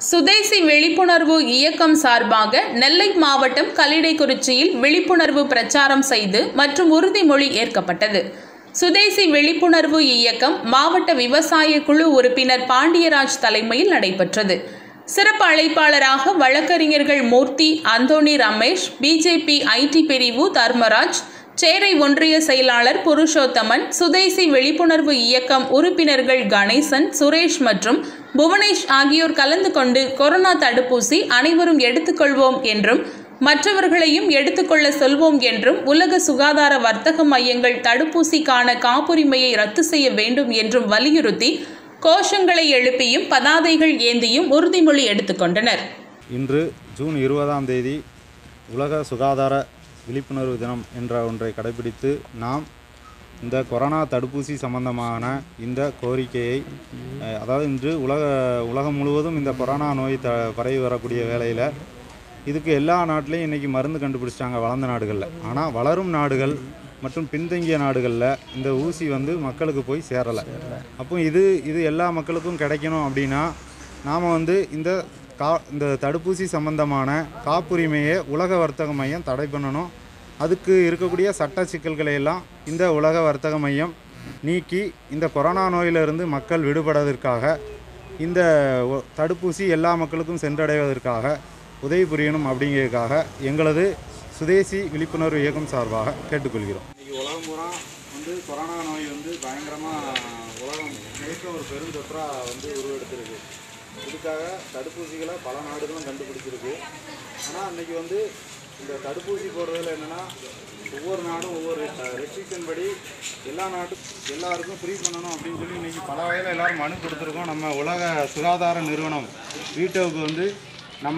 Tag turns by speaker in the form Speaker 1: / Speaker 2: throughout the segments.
Speaker 1: சுதேசி விழிப்புணர்வு இயக்கம் சார்பாக நெல்லை மாவட்டம் கல்லிடைக்குறிச்சியில் விழிப்புணர்வு பிரச்சாரம் செய்து மற்றும் உறுதிமொழி ஏற்கப்பட்டது சுதேசி விழிப்புணர்வு இயக்கம் மாவட்ட விவசாய குழு உறுப்பினர் பாண்டியராஜ் தலைமையில் நடைபெற்றது சிறப்பு அழைப்பாளராக வழக்கறிஞர்கள் மூர்த்தி அந்தோணி ரமேஷ் பிஜேபி ஐடி பிரிவு தர்மராஜ் சேரை ஒன்றிய செயலாளர் புருஷோத்தமன் சுதேசி விழிப்புணர்வு இயக்கம் உறுப்பினர்கள் கணேசன் சுரேஷ் மற்றும் புவனேஷ் ஆகியோர் கலந்து கொண்டு கொரோனா தடுப்பூசி அனைவரும் எடுத்துக்கொள்வோம் என்றும் மற்றவர்களையும் எடுத்துக்கொள்ள சொல்வோம் என்றும் உலக சுகாதார வர்த்தக மையங்கள் தடுப்பூசிக்கான காப்புரிமையை ரத்து செய்ய வேண்டும் என்றும் வலியுறுத்தி கோஷங்களை எழுப்பியும் பதாதைகள் ஏந்தியும் உறுதிமொழி எடுத்துக்கொண்டனர்
Speaker 2: இன்று ஜூன் இருபதாம் தேதி உலக சுகாதார விழிப்புணர்வு தினம் என்ற ஒன்றை கடைபிடித்து நாம் இந்த கொரோனா தடுப்பூசி சம்பந்தமான இந்த கோரிக்கையை அஹ், அதாவது இன்று உலக உலகம் முழுவதும் இந்த கொரோனா நோய் த பரவி வரக்கூடிய வேளையில் இதுக்கு எல்லா நாட்டிலையும் இன்றைக்கி மருந்து கண்டுபிடிச்சிட்டாங்க வளர்ந்த நாடுகளில் ஆனால் வளரும் நாடுகள் மற்றும் பின்தங்கிய நாடுகளில் இந்த ஊசி வந்து மக்களுக்கு போய் சேரலை அப்போ இது இது எல்லா மக்களுக்கும் கிடைக்கணும் அப்படின்னா நாம் வந்து இந்த கா இந்த தடுப்பூசி சம்பந்தமான காப்புரிமையை உலக வர்த்தக மையம் தடை பண்ணணும் அதுக்கு இருக்கக்கூடிய சட்ட சிக்கல்களை எல்லாம் இந்த உலக வர்த்தக மையம் நீக்கி இந்த கொரோனா நோயிலிருந்து மக்கள் விடுபடுவதற்காக இந்த ஒ- தடுப்பூசி எல்லா மக்களுக்கும் சென்றடைவதற்காக உதவி புரியணும் அப்படிங்கிறதுக்காக எங்களது சுதேசி விழிப்புணர்வு இயக்கம் சார்பாக கேட்டுக்கொள்கிறோம் இன்னைக்கு உலகம் பூரா வந்து கொரோனா நோய் வந்து பயங்கரமாக உலகம் முழுக்க ஒரு பெருந்தொற்றாக வந்து உருவெடுத்திருக்கு இதுக்காக தடுப்பூசிகளை பல நாடுகளும் கண்டுபிடிச்சிருக்கு ஆனால் அன்னைக்கு வந்து இந்த தடுப்பூசி போடுறதுல என்னென்னா ஒவ்வொரு நாடும் ஒவ்வொரு ரெஸ்ட்ரிக்ஷன் படி எல்லா நாட்டும் எல்லாருக்கும் ஃப்ரீ பண்ணணும் அப்படின்னு சொல்லி இன்னைக்கு பல வகையில் எல்லாரும் மனு கொடுத்துருக்கோம் நம்ம உலக சுகாதார நிறுவனம் வீட்டோவுக்கு வந்து நம்ம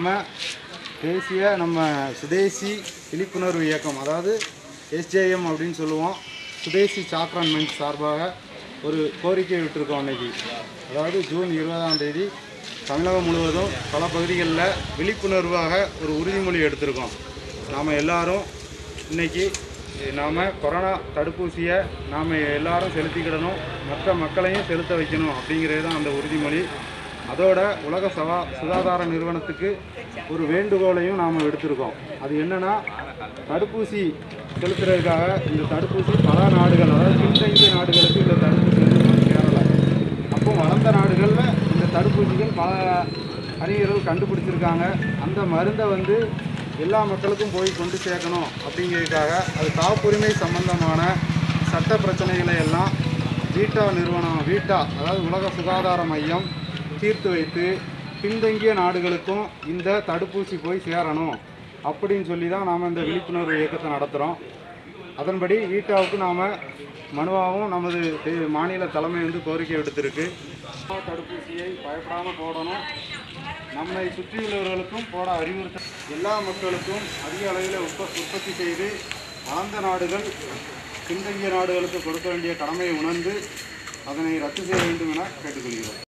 Speaker 2: தேசிய நம்ம சுதேசி விழிப்புணர்வு இயக்கம் அதாவது எஸ்ஜேஎம் அப்படின்னு சொல்லுவோம் சுதேசி சாக்ரான் மென்ஸ் சார்பாக ஒரு கோரிக்கை விட்டிருக்கோம் அன்னைக்கு அதாவது ஜூன் இருபதாம் தேதி தமிழகம் முழுவதும் பல பகுதிகளில் விழிப்புணர்வாக ஒரு உறுதிமொழி எடுத்திருக்கோம் நாம் எல்லாரும் இன்னைக்கு நாம் கொரோனா தடுப்பூசியை நாம் எல்லாரும் செலுத்திக்கிடணும் மற்ற மக்களையும் செலுத்த வைக்கணும் அப்படிங்கிறது தான் அந்த உறுதிமொழி அதோட உலக சவா சுகாதார நிறுவனத்துக்கு ஒரு வேண்டுகோளையும் நாம் எடுத்திருக்கோம் அது என்னன்னா தடுப்பூசி செலுத்துறதுக்காக இந்த தடுப்பூசி பல நாடுகள் அதாவது பின்தங்கிய நாடுகளுக்கு இந்த தடுப்பூசி வந்து போய் சேரலை அப்போ வளர்ந்த நாடுகளில் இந்த தடுப்பூசிகள் பல அறிஞர்கள் கண்டுபிடிச்சிருக்காங்க அந்த மருந்தை வந்து எல்லா மக்களுக்கும் போய் கொண்டு சேர்க்கணும் அப்படிங்கிறதுக்காக அது காப்புரிமை சம்பந்தமான சட்ட பிரச்சனைகளை எல்லாம் வீட்டா நிறுவனம் வீட்டா அதாவது உலக சுகாதார மையம் தீர்த்து வைத்து பின்தங்கிய நாடுகளுக்கும் இந்த தடுப்பூசி போய் சேரணும் அப்படின்னு சொல்லி தான் நாம் இந்த விழிப்புணர்வு இயக்கத்தை நடத்துகிறோம் அதன்படி வீட்டாவுக்கு நாம் மனுவாகவும் நமது தே- மாநில தலைமை வந்து கோரிக்கை விடுத்திருக்கு தடுப்பூசியை பயப்படாமல் போடணும் நம்மை சுற்றியுள்ளவர்களுக்கும் போட அறிவுறுத்த எல்லா மக்களுக்கும் அதிக அளவில் உற்ப உற்பத்தி செய்து வளர்ந்த நாடுகள் பின்தங்கிய நாடுகளுக்கு கொடுக்க வேண்டிய கடமையை உணர்ந்து அதனை ரத்து செய்ய வேண்டும் என கேட்டுக்கொள்கிறோம்